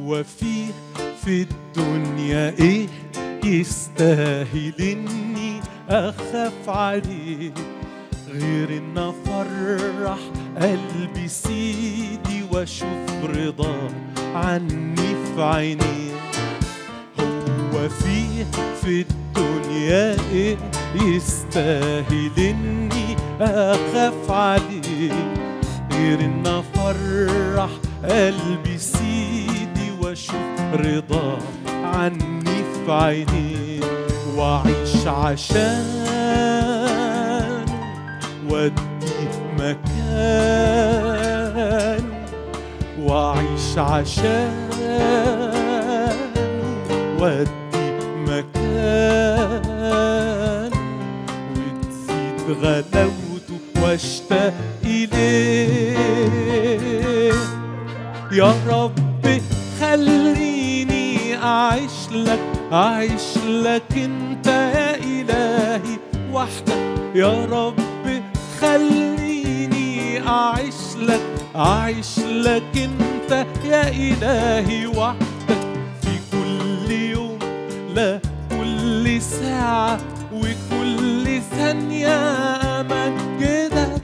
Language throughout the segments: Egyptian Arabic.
هو في في الدنيا ايه يستاهل اني اخاف عليه غير ان افرح قلبي سيدي واشوف رضاه عني في عينيه هو في في الدنيا ايه يستاهل اني اخاف عليه غير ان افرح قلبي سيدي واشوف رضاه عني في عينيه واعيش عشان وادي مكان واعيش عشان وادي مكان وتزيد غلاوته واشتاق اليه يا رب خليني اعيش لك اعيش لك انت يا الهي وحدك يا رب خليني اعيش لك اعيش لك انت يا الهي وحدك في كل يوم لا كل ساعة وكل ثانية أمجدك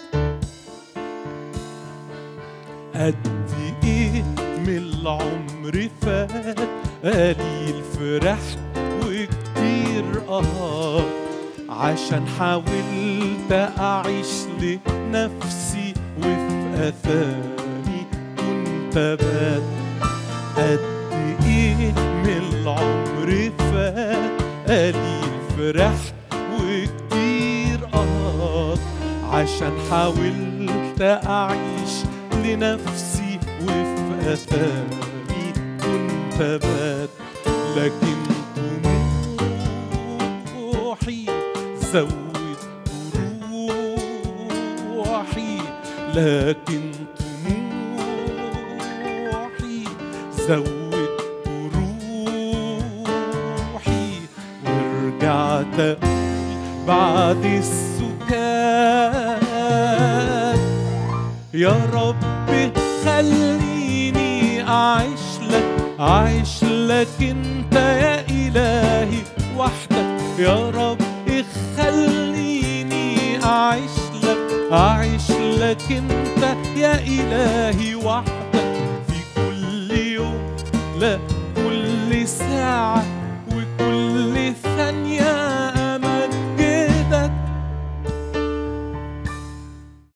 قد ايه من العمر فات قليل فرحت وكتير اه عشان حاولت اعيش لنفسي وفي اثامي كنت بات قد ايه من العمر فات قليل فرحت وكتير اه عشان حاولت اعيش لنفسي وفي اثامي كنت بات لكن طموحي زود روحي لكن طموحي زود روحي ورجعت أقول بعد السكات يا رب خليني أعيش لك أعيش لك أنت يا إلهي وحدك يا رب خليني أعيش لك أعيش لك أنت يا إلهي وحدك